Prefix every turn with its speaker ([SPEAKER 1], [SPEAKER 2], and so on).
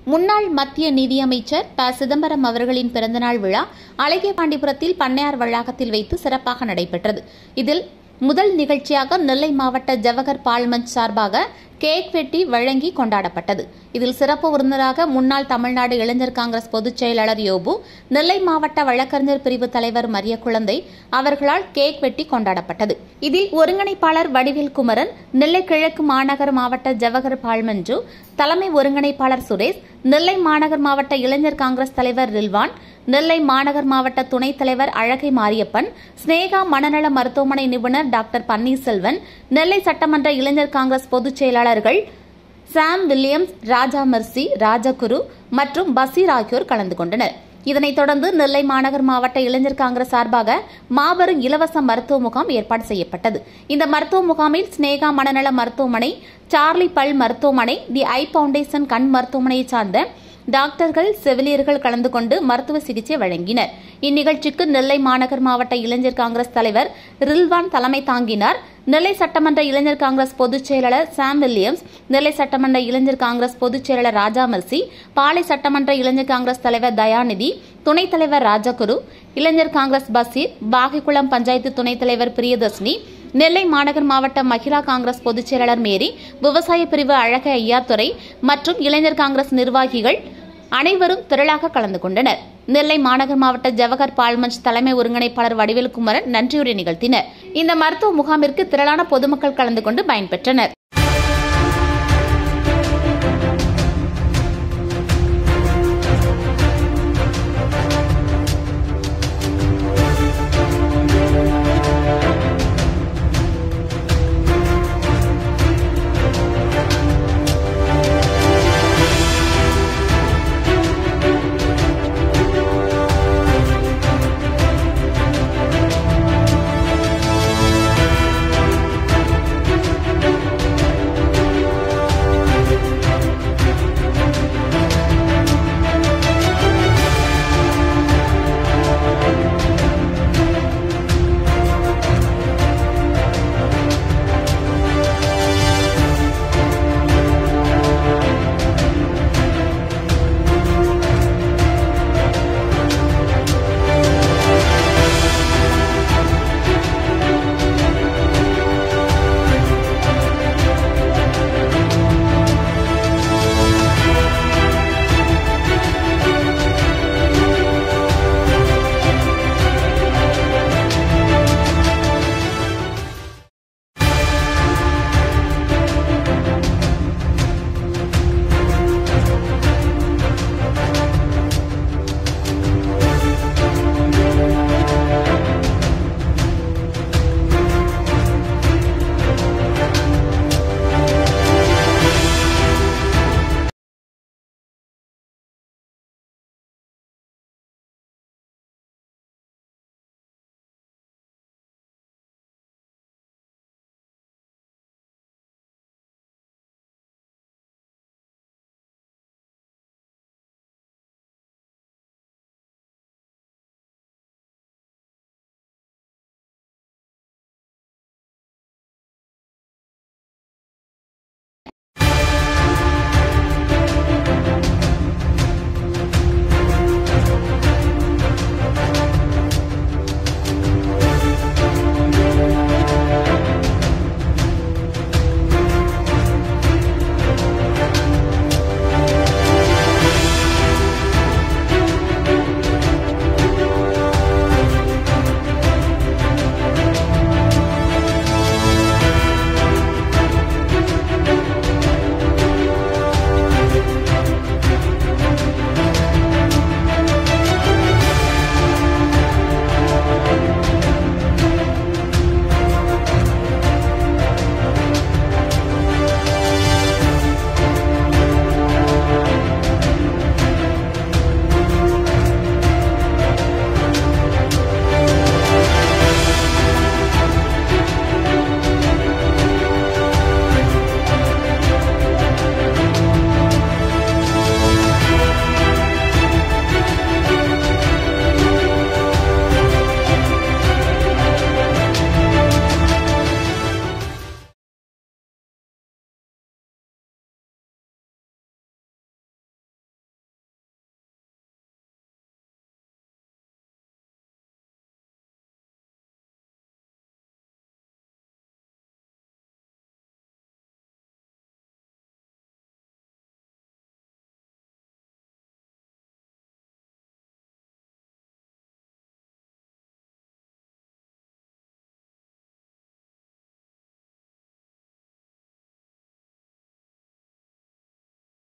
[SPEAKER 1] முன்னாள் மத்திய நிதியமைச்சர் ப சிதம்பரம் அவர்களின் பிறந்தநாள் விழா அழகியபாண்டிபுரத்தில் பண்ணையார் வளாகத்தில் வைத்து சிறப்பாக நடைபெற்றது இதில் முதல் நிகழ்ச்சியாக நெல்லை மாவட்ட ஜவஹர் பால்மஞ்ச் சார்பாக கேக் வெட்டி வழங்கி கொண்டாடப்பட்டது இதில் சிறப்பு விருந்தினராக முன்னாள் தமிழ்நாடு இளைஞர் காங்கிரஸ் பொதுச் செயலாளர் யோபு நெல்லை மாவட்ட வழக்கறிஞர் பிரிவு தலைவர் மரிய குழந்தை அவர்களால் கேக் வெட்டி கொண்டாடப்பட்டது இதில் ஒருங்கிணைப்பாளர் வடிவேல் குமரன் நெல்லை கிழக்கு மாநகர் மாவட்ட ஜவஹர் பால்மஞ்சு தலைமை ஒருங்கிணைப்பாளர் சுரேஷ் நெல்லை மாநகர் மாவட்ட இளைஞர் காங்கிரஸ் தலைவர் ரில்வான் நெல்லை மாநகர் மாவட்ட துணைத் தலைவர் அழகை மாரியப்பன் ஸ்னேகா மனநல மருத்துவமனை நிபுணர் டாக்டர் பன்னீர்செல்வன் நெல்லை சட்டமன்ற இளைஞர் காங்கிரஸ் பொதுச் செயலாளர்கள் Sam Williams Raja Mercy Rajaguru மற்றும் பசீர் ஆகியோர் கலந்து கொண்டனர் இதனைத் தொடர்ந்து நெல்லை மாநகர் மாவட்ட இளைஞர் காங்கிரஸ் சார்பாக மாபெரும் இலவச மருத்துவ முகாம் ஏற்பாடு செய்யப்பட்டது இந்த மருத்துவ முகாமில் ஸ்னேகா மனநல மருத்துவமனை சார்லி பல் மருத்துவமனை தி ஐ பவுண்டேஷன் கண் மருத்துவமனையை சார்ந்த டாக்டர்கள் செவிலியர்கள் கலந்து கொண்டு மருத்துவ சிகிச்சை வழங்கினர் இந்நிகழ்ச்சிக்கு நெல்லை மாநகர் மாவட்ட இளைஞர் காங்கிரஸ் தலைவர் ரில்வான் தலைமை தாங்கினார் நெல்லை சட்டமன்ற இளைஞர் காங்கிரஸ் பொதுச் செயலாளர் சாம் வில்லியம்ஸ் நெல்லை சட்டமன்ற இளைஞர் காங்கிரஸ் பொதுச் செயலாளர் ராஜா மெர்சி பாளை சட்டமன்ற இளைஞர் காங்கிரஸ் தலைவர் தயாநிதி துணைத் தலைவர் ராஜகுரு இளைஞர் காங்கிரஸ் பசீர் பாகிக்குளம் பஞ்சாயத்து துணைத் தலைவர் பிரியதர்ஷினி நெல்லை மாநகர் மாவட்ட மகிழா காங்கிரஸ் பொதுச் செயலாளர் மேரி விவசாய பிரிவு அழக ஐயாத்துறை மற்றும் இளைஞர் காங்கிரஸ் நிர்வாகிகள் அனைவரும் திரளாக கலந்து கொண்டனர் நெல்லை மாநகர் மாவட்ட ஜவஹர் பால்மஞ்ச் தலைமை ஒருங்கிணைப்பாளர் வடிவேல் குமரன் நன்றியுரை நிகழ்த்தினர் இந்த மருத்துவ முகாமிற்கு திரளான பொதுமக்கள் கலந்து கொண்டு பயன்பெற்றனர்